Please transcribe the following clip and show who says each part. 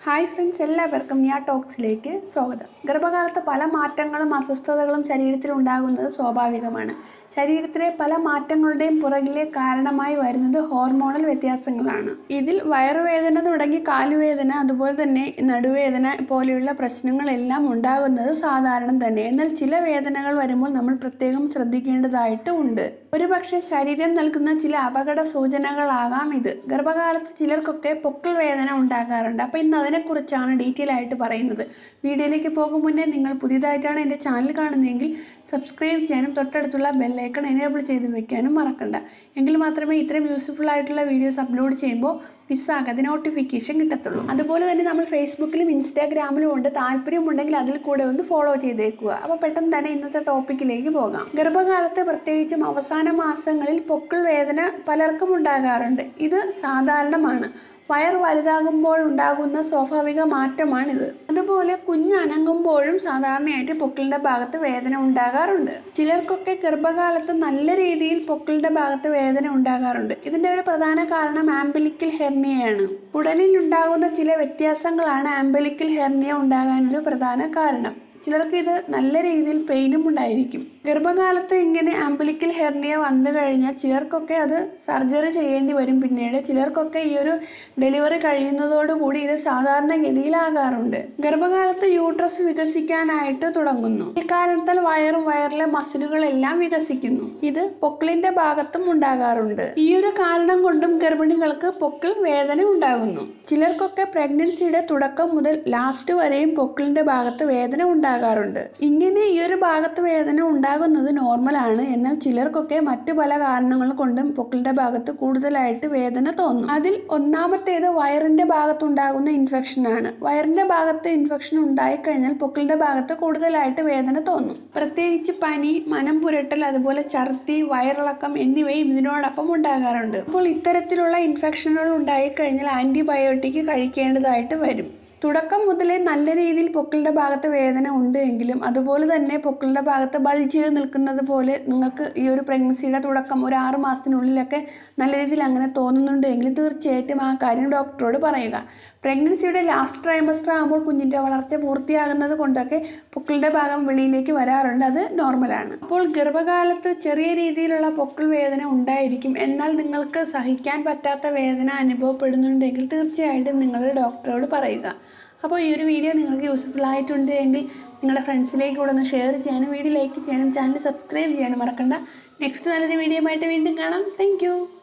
Speaker 1: hi friends എല്ലാവർക്കും ഞാൻ ടോക്സിലേക്ക് സ്വാഗതം ഗർഭകാലത്ത് പല മാറ്റങ്ങളും അസ്വസ്ഥതകളും ശരീരത്തിൽ ഉണ്ടാകുന്നത് സ്വാഭാവികമാണ് ശരീരത്തിലെ പല മാറ്റങ്ങളുടെയും പുറകിലെ കാരണമായി വരുന്നത് ഹോർമോണൽ വ്യത്യാസങ്ങളാണ് ഇതിൽ വയറുവേദന തുടങ്ങി കാലുവേദന അതുപോലെ തന്നെ നടുവേദന പോലെയുള്ള പ്രശ്നങ്ങളെല്ലാം ഉണ്ടാകുന്നത് സാധാരണ തന്നെ എന്നാൽ ചില വേദനകൾ വരുമ്പോൾ നമ്മൾ പ്രത്യേകം ശ്രദ്ധിക്കേണ്ടതായിട്ട് ഉണ്ട് ഒരുപക്ഷെ ശരീരം നൽകുന്ന ചില അപകട സൂചനകളാകാം ഇത് ഗർഭകാലത്ത് ചിലർക്കൊക്കെ പൊക്കിൾ വേദന ഉണ്ടാകാറുണ്ട് അപ്പോൾ ഇന്ന് അതിനെക്കുറിച്ചാണ് ഡീറ്റെയിൽ ആയിട്ട് പറയുന്നത് വീഡിയോയിലേക്ക് പോകും മുന്നേ നിങ്ങൾ പുതിയതായിട്ടാണ് എൻ്റെ ചാനൽ കാണുന്നതെങ്കിൽ സബ്സ്ക്രൈബ് ചെയ്യാനും തൊട്ടടുത്തുള്ള ബെല്ലൈക്കൺ എനേബിൾ ചെയ്ത് വെക്കാനും മറക്കണ്ട എങ്കിൽ മാത്രമേ ഇത്രയും യൂസ്ഫുൾ ആയിട്ടുള്ള വീഡിയോസ് അപ്ലോഡ് ചെയ്യുമ്പോൾ മിസ്സാകാതെ നോട്ടിഫിക്കേഷൻ കിട്ടത്തുള്ളൂ അതുപോലെ തന്നെ നമ്മൾ ഫേസ്ബുക്കിലും ഇൻസ്റ്റാഗ്രാമിലും ഉണ്ട് താല്പര്യമുണ്ടെങ്കിൽ അതിൽ കൂടെ ഒന്ന് ഫോളോ ചെയ്തേക്കുക അപ്പോൾ പെട്ടെന്ന് തന്നെ ഇന്നത്തെ ടോപ്പിക്കിലേക്ക് പോകാം ഗർഭകാലത്ത് പ്രത്യേകിച്ചും അവസാന മാസങ്ങളിൽ പൊക്കിൾ വേദന പലർക്കും ഉണ്ടാകാറുണ്ട് ഇത് സാധാരണമാണ് വയർ വലുതാകുമ്പോൾ ഉണ്ടാകുന്ന സ്വാഭാവിക മാറ്റമാണിത് അതുപോലെ കുഞ്ഞ് അനങ്ങുമ്പോഴും സാധാരണയായിട്ട് പൊക്കിളിന്റെ ഭാഗത്ത് വേദന ഉണ്ടാകാറുണ്ട് ചിലർക്കൊക്കെ ഗർഭകാലത്ത് നല്ല രീതിയിൽ പൊക്കിളിന്റെ ഭാഗത്ത് വേദന ഉണ്ടാകാറുണ്ട് ഇതിന്റെ ഒരു പ്രധാന കാരണം ആംബിലിക്കൽ ഹെർണിയയാണ് ഉടലിൽ ഉണ്ടാകുന്ന ചില വ്യത്യാസങ്ങളാണ് ആംബിലിക്കൽ ഹെർണിയ ഉണ്ടാകാനൊരു പ്രധാന കാരണം ചിലർക്ക് ഇത് നല്ല രീതിയിൽ പെയിനും ഉണ്ടായിരിക്കും ഗർഭകാലത്ത് ഇങ്ങനെ ആംബിലിക്കൽ ഹെർണിയ വന്നു കഴിഞ്ഞാൽ ചിലർക്കൊക്കെ അത് സർജറി ചെയ്യേണ്ടി വരും പിന്നീട് ചിലർക്കൊക്കെ ഈ ഒരു ഡെലിവറി കഴിയുന്നതോടുകൂടി ഇത് സാധാരണഗതിയിലാകാറുണ്ട് ഗർഭകാലത്ത് യൂട്രസ് വികസിക്കാനായിട്ട് തുടങ്ങുന്നു ഇക്കാരണത്താൽ വയറും വയറിലെ മസിലുകളെല്ലാം വികസിക്കുന്നു ഇത് പൊക്കിളിന്റെ ഭാഗത്തും ഉണ്ടാകാറുണ്ട് ഈ ഒരു കാരണം കൊണ്ടും ഗർഭിണികൾക്ക് പൊക്കിൾ വേദന ഉണ്ടാകുന്നു ചിലർക്കൊക്കെ പ്രഗ്നൻസിയുടെ തുടക്കം മുതൽ ലാസ്റ്റ് വരെയും പൊക്കിളിന്റെ ഭാഗത്ത് വേദന ഉണ്ടാകാറുണ്ട് ഇങ്ങനെ ഈ ഒരു ഭാഗത്ത് വേദന ഉണ്ടാകുന്നത് നോർമലാണ് എന്നാൽ ചിലർക്കൊക്കെ മറ്റു പല കാരണങ്ങൾ കൊണ്ടും പൊക്കിളിന്റെ ഭാഗത്ത് കൂടുതലായിട്ട് വേദന തോന്നും അതിൽ ഒന്നാമത്തേത് വയറിന്റെ ഭാഗത്തുണ്ടാകുന്ന ഇൻഫെക്ഷൻ ആണ് വയറിന്റെ ഭാഗത്ത് ഇൻഫെക്ഷൻ ഉണ്ടായിക്കഴിഞ്ഞാൽ പൊക്കിളിന്റെ ഭാഗത്ത് കൂടുതലായിട്ട് വേദന തോന്നും പ്രത്യേകിച്ച് പനി മനം പുരട്ടൽ അതുപോലെ ഛർദി വയറിളക്കം എന്നിവയും ഇതിനോടൊപ്പം ഉണ്ടാകാറുണ്ട് അപ്പോൾ ഇത്തരത്തിലുള്ള ഇൻഫെക്ഷനുകൾ ഉണ്ടായിക്കഴിഞ്ഞാൽ ആന്റിബയോട്ടിക് കഴിക്കേണ്ടതായിട്ട് വരും തുടക്കം മുതലേ നല്ല രീതിയിൽ പൊക്കിളിൻ്റെ ഭാഗത്ത് വേദന ഉണ്ട് എങ്കിലും അതുപോലെ തന്നെ പൊക്കിളിൻ്റെ ഭാഗത്ത് ബൾജ് ചെയ്ത് നിൽക്കുന്നത് പോലെ നിങ്ങൾക്ക് ഈ ഒരു പ്രഗ്നൻസിയുടെ തുടക്കം ഒരു ആറ് മാസത്തിനുള്ളിലൊക്കെ നല്ല രീതിയിൽ അങ്ങനെ തോന്നുന്നുണ്ട് എങ്കിൽ തീർച്ചയായിട്ടും ആ കാര്യം ഡോക്ടറോട് പറയുക പ്രഗ്നൻസിയുടെ ലാസ്റ്റ് ട്രൈമസ്റ്റർ ആകുമ്പോൾ കുഞ്ഞിൻ്റെ വളർച്ച പൂർത്തിയാകുന്നത് കൊണ്ടൊക്കെ പൊക്കിളിൻ്റെ ഭാഗം വെളിയിലേക്ക് വരാറുണ്ട് അത് നോർമലാണ് അപ്പോൾ ഗർഭകാലത്ത് ചെറിയ രീതിയിലുള്ള പൊക്കിൾ വേദന ഉണ്ടായിരിക്കും എന്നാൽ നിങ്ങൾക്ക് സഹിക്കാൻ പറ്റാത്ത വേദന അനുഭവപ്പെടുന്നുണ്ടെങ്കിൽ തീർച്ചയായിട്ടും നിങ്ങളുടെ ഡോക്ടറോട് പറയുക അപ്പോൾ ഈ ഒരു വീഡിയോ നിങ്ങൾക്ക് യൂസ്ഫുൾ ആയിട്ടുണ്ട് എങ്കിൽ നിങ്ങളുടെ ഫ്രണ്ട്സിലേക്ക് കൂടെ ഒന്ന് ഷെയർ ചെയ്യാനും വീഡിയോ ലൈക്ക് ചെയ്യാനും ചാനൽ സബ്സ്ക്രൈബ് ചെയ്യാനും മറക്കണ്ട നെക്സ്റ്റ് നല്ലൊരു വീഡിയോ ആയിട്ട് വീണ്ടും കാണാം താങ്ക്